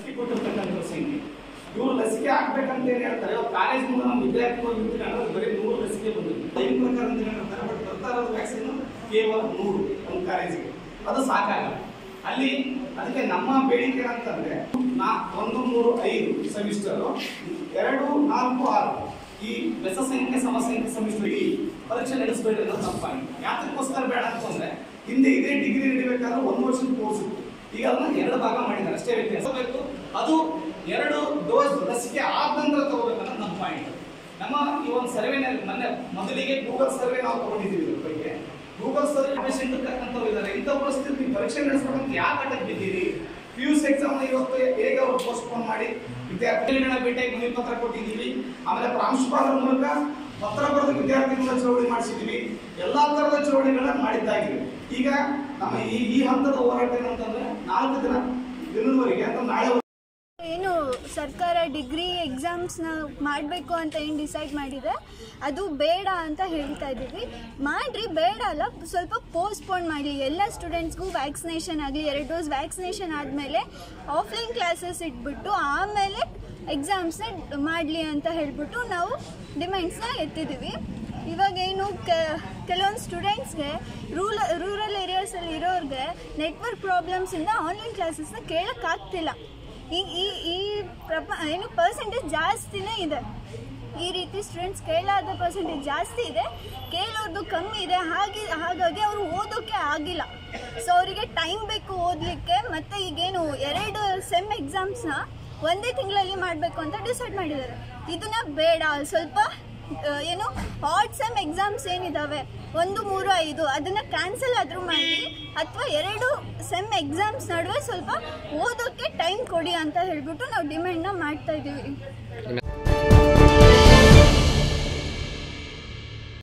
ಲಸಿಕೆ ಕೊಟ್ಟಿರ್ತಕ್ಕಂಥ ಸಂಖ್ಯೆ ಇವರು ಲಸಿಕೆ ಹಾಕ್ಬೇಕಂತ ಏನ್ ಹೇಳ್ತಾರೆ ಕಾಲೇಜಿನಿಂದ ನಮ್ಮ ವಿದ್ಯಾರ್ಥಿಗಳು ಇರ್ತೀವಿ ಅಂದ್ರೆ ಬರೀ ನೂರು ಲಸಿಕೆ ಬಂದಿದೆ ಟೈಮ್ ಪ್ರಕಾರ ಅಂತ ಹೇಳ್ತಾರೆ ಬಟ್ ಬರ್ತಾ ಇರೋದು ವ್ಯಾಕ್ಸಿನ್ ಕೇವಲ ನೂರು ಒಂದು ಕಾಲೇಜಿಗೆ ಅದು ಸಾಕಾಗಲ್ಲ ಅಲ್ಲಿ ಅದಕ್ಕೆ ನಮ್ಮ ಬೇಡಿಕೆ ಅಂತಂದ್ರೆ ನಾ ಒಂದು ಮೂರು ಐದು ಸೆಮಿಸ್ಟರ್ ಎರಡು ನಾಲ್ಕು ಆರು ಈ ಬೆಸ ಸಂಖ್ಯೆ ಸಮಸಂಖ್ಯೆ ಸೆಮಿಸ್ಟರ್ ಈ ಪರೀಕ್ಷೆ ನಡೆಸಬೇಡಿ ಅನ್ನೋದು ತಪ್ಪಾಗಿ ಯಾತಕ್ಕೋಸ್ಕರ ಬೇಡ ಅಂತಂದ್ರೆ ಹಿಂದೆ ಇದೇ ಡಿಗ್ರಿ ನಡಿಬೇಕಾದ್ರೆ ಒಂದು ವರ್ಷದ ಕೋರ್ಸ್ ಇತ್ತು ಈಗ ಅದನ್ನ ಎರಡು ಭಾಗ ಮಾಡಿದ್ದಾರೆ ಅಷ್ಟೇ ವ್ಯತ್ಯಾಸ ಬೇಕು ಅದು ಎರಡು ಡೋಸ್ ಲಸಿಕೆ ಆದ ನಂತರ ತಗೋಬೇಕನ್ನೋದು ನಮ್ಮ ಪಾಯಿಂಟ್ ನಮ್ಮ ಈ ಒಂದು ಸರ್ವೆನಲ್ಲಿ ಮೊನ್ನೆ ಮೊದಲಿಗೆ ಗೂಗಲ್ ಸರ್ವೆ ನಾವು ತಗೊಂಡಿದ್ದೀವಿ ಇದ್ರ ಬಗ್ಗೆ ಗೂಗಲ್ ಸರ್ವೆ ಪೇಷಂಟ್ ಇರ್ತಕ್ಕಂಥವ್ರು ಇದ್ದಾರೆ ಇಂಥ ಪರಿಸ್ಥಿತಿ ಪರೀಕ್ಷೆ ನಡೆಸ್ಬೇಕಂತ ಯಾಕೆ ಅಟಕ್ ಬಿದ್ದೀರಿ ಪಿ ಯು ಸಿ ಎಕ್ಸಾಮ್ ಇವತ್ತು ಹೇಗೆ ಅವರು ಪೋಸ್ಟ್ಪೋನ್ ಮಾಡಿ ವಿದ್ಯಾರ್ಥಿಗಳನ್ನ ಭೇಟಿಯಾಗಿ ಮನವಿ ಪತ್ರ ಕೊಟ್ಟಿದ್ದೀವಿ ಆಮೇಲೆ ಪ್ರಾಂಶುಪಾಲರ ಮೂಲಕ ಪತ್ರ ಬರೆದು ವಿದ್ಯಾರ್ಥಿಗಳ ಚಳವಳಿ ಮಾಡಿಸಿದ್ದೀವಿ ಎಲ್ಲಾ ತರದ ಚಳವಳಿಗಳನ್ನ ಮಾಡಿದ್ದಾಗಿದೆ ಈಗ ನಮ್ಮ ಈ ಈ ಹಂತದ ಹೋರಾಟ ಏನಂತಂದ್ರೆ ನಾಲ್ಕು ದಿನ ದಿನದವರೆಗೆ ಅಥವಾ ನಾಳೆ ಏನು ಸರ್ಕಾರ ಡಿಗ್ರಿ ಎಕ್ಸಾಮ್ಸ್ನ ಮಾಡಬೇಕು ಅಂತ ಏನು ಡಿಸೈಡ್ ಮಾಡಿದೆ ಅದು ಬೇಡ ಅಂತ ಹೇಳ್ತಾ ಇದ್ದೀವಿ ಮಾಡ್ರಿ ಬೇಡ ಅಲ್ಲ ಸ್ವಲ್ಪ ಪೋಸ್ಟ್ಪೋನ್ ಮಾಡಲಿ ಎಲ್ಲ ಸ್ಟೂಡೆಂಟ್ಸ್ಗೂ ವ್ಯಾಕ್ಸಿನೇಷನ್ ಆಗಲಿ ಎರಡು ಡೋಸ್ ವ್ಯಾಕ್ಸಿನೇಷನ್ ಆದಮೇಲೆ ಆಫ್ಲೈನ್ ಕ್ಲಾಸಸ್ ಇಟ್ಬಿಟ್ಟು ಆಮೇಲೆ ಎಕ್ಸಾಮ್ಸ್ನ ಮಾಡಲಿ ಅಂತ ಹೇಳ್ಬಿಟ್ಟು ನಾವು ಡಿಮ್ಯಾಂಡ್ಸ್ನ ಎತ್ತಿದ್ದೀವಿ ಇವಾಗೇನು ಕೆಲವೊಂದು ಸ್ಟೂಡೆಂಟ್ಸ್ಗೆ ರೂಲ ರೂರಲ್ ಏರಿಯಾಸಲ್ಲಿ ಇರೋರಿಗೆ ನೆಟ್ವರ್ಕ್ ಪ್ರಾಬ್ಲಮ್ಸಿಂದ ಆನ್ಲೈನ್ ಕ್ಲಾಸಸ್ನ ಕೇಳೋಕ್ಕಾಗ್ತಿಲ್ಲ ಈ ಈ ಈ ಪ್ರಪ ಏನು ಪರ್ಸೆಂಟೇಜ್ ಜಾಸ್ತಿನೇ ಇದೆ ಈ ರೀತಿ ಸ್ಟೂಡೆಂಟ್ಸ್ ಕೇಳಾದ ಪರ್ಸೆಂಟೇಜ್ ಜಾಸ್ತಿ ಇದೆ ಕೇಳೋದು ಕಮ್ಮಿ ಇದೆ ಹಾಗೆ ಹಾಗಾಗಿ ಅವರು ಓದೋಕ್ಕೆ ಆಗಿಲ್ಲ ಸೊ ಅವರಿಗೆ ಟೈಮ್ ಬೇಕು ಓದಲಿಕ್ಕೆ ಮತ್ತು ಈಗೇನು ಎರಡು ಸೆಮ್ ಎಕ್ಸಾಮ್ಸ್ನ ಒಂದೇ ತಿಂಗಳಲ್ಲಿ ಮಾಡಬೇಕು ಅಂತ ಡಿಸೈಡ್ ಮಾಡಿದ್ದಾರೆ ಇದನ್ನ ಬೇಡ ಸ್ವಲ್ಪ ಆ, ಏನು ಆಡ್ ಸೆಮ್ ಎಕ್ಸಾಮ್ಸ್ ಏನಿದಾವೆ ಒಂದು ಮೂರು ಐದು ಅದನ್ನ ಕ್ಯಾನ್ಸಲ್ ಆದ್ರೂ ಮಾಡಿ ಅಥವಾ ಎರಡು ಸೆಮ್ ಎಕ್ಸಾಮ್ಸ್ ನಡುವೆ ಸ್ವಲ್ಪ ಓದೋಕ್ಕೆ ಟೈಮ್ ಕೊಡಿ ಅಂತ ಹೇಳ್ಬಿಟ್ಟು ನಾವು ಡಿಮ್ಯಾಂಡ್ನ ಮಾಡ್ತಾ ಇದ್ದೀವಿ